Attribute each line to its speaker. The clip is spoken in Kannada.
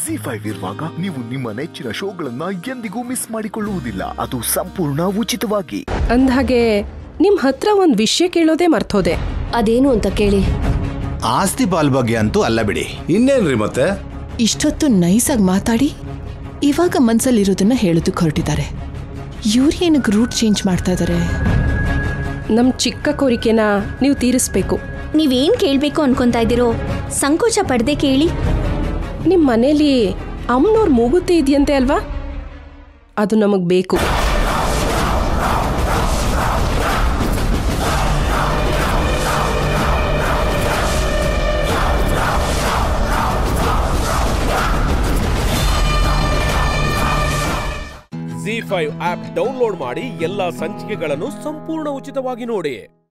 Speaker 1: ಜಿ ಫೈವ್ ಇರುವಾಗ ನೀವು ನಿಮ್ಮ ನೆಚ್ಚಿನ ಶೋಗಳನ್ನ ಎಂದಿಗೂ ಮಿಸ್ ಮಾಡಿಕೊಳ್ಳುವುದಿಲ್ಲ ಅದು ಸಂಪೂರ್ಣ ಉಚಿತವಾಗಿ
Speaker 2: ಅಂದ್ಹಾಗೆ ನಿಮ್ ಹತ್ರ ಒಂದ್ ವಿಷಯ ಕೇಳೋದೇ ಮರ್ತೋದೆ
Speaker 3: ಅದೇನು ಅಂತ ಕೇಳಿ
Speaker 4: ಆಸ್ತಿ ಪಾಲ್ ಬಗ್ಗೆ ಅಂತೂ ಅಲ್ಲ ಬಿಡಿ
Speaker 5: ಇನ್ನೇನ್ರಿ ಮತ್ತೆ
Speaker 6: ಇಷ್ಟೊತ್ತು ನೈಸಾಗಿ ಮಾತಾಡಿ ಇವಾಗ ಮನ್ಸಲ್ಲಿರೋದನ್ನ ಹೇಳೋದಕ್ಕೆ ಹೊರಟಿದ್ದಾರೆ ಇವ್ರು ಏನಕ್ಕೆ ರೂಟ್ ಚೇಂಜ್ ಮಾಡ್ತಾ ಇದ್ದಾರೆ
Speaker 2: ನಮ್ ಚಿಕ್ಕ ಕೋರಿಕೆನ ನೀವು ತೀರಿಸ್ಬೇಕು
Speaker 7: ನೀವೇನ್ ಕೇಳ್ಬೇಕು ಅನ್ಕೊಂತಾ ಇದ್ದೀರೋ ಸಂಕೋಚ ಪಡ್ದೆ ಕೇಳಿ
Speaker 2: ನಿಮ್ ಮನೇಲಿ ಅಮ್ಮನವ್ರ ಮೂಗುತಿ ಇದೆಯಂತೆ ಅಲ್ವಾ ಅದು ನಮಗ್ ಬೇಕು
Speaker 8: ಜಿ ಫೈವ್ ಆಪ್ ಡೌನ್ಲೋಡ್ ಮಾಡಿ ಎಲ್ಲಾ ಸಂಚಿಕೆಗಳನ್ನು ಸಂಪೂರ್ಣ ಉಚಿತವಾಗಿ ನೋಡಿ